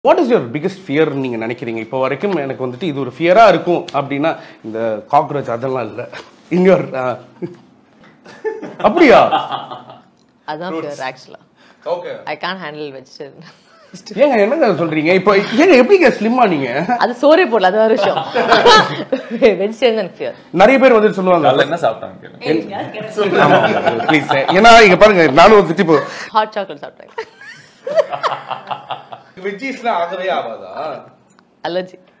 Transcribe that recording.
What is your biggest fear நீங்க நினைக்கிறீங்க இப்போ வரைக்கும் எனக்கு வந்துட்டு இது ஒரு ஃபியரா இருக்கும் அப்படின்னா இந்த காக்ரோச் அதெல்லாம் இல்ல இன்யோர் அப்படியா அதான் pure actually okay I can handle vegetarian ஏங்க என்னங்க சொல்றீங்க இப்போ ஏங்க எப்படிங்க ஸ்லிம்மா நீங்க அது சோறே போடல அது ஒரு விஷயம் வெஜிடேரியன் பியூர் நிறைய பேர் வந்துட்டு சொல்லுவாங்க காலைல என்ன சாப்பிட்டாங்க கேளுங்க. ப்ளீஸ் ஏன்னா இங்க பாருங்க நானும் வந்துட்டு இப்போ ஹாட் சாக்லேட் சாப்பிட்டேன் வெஜ்ஜீஸ்லாம் ஆகவே ஆகாதா அலர்ஜி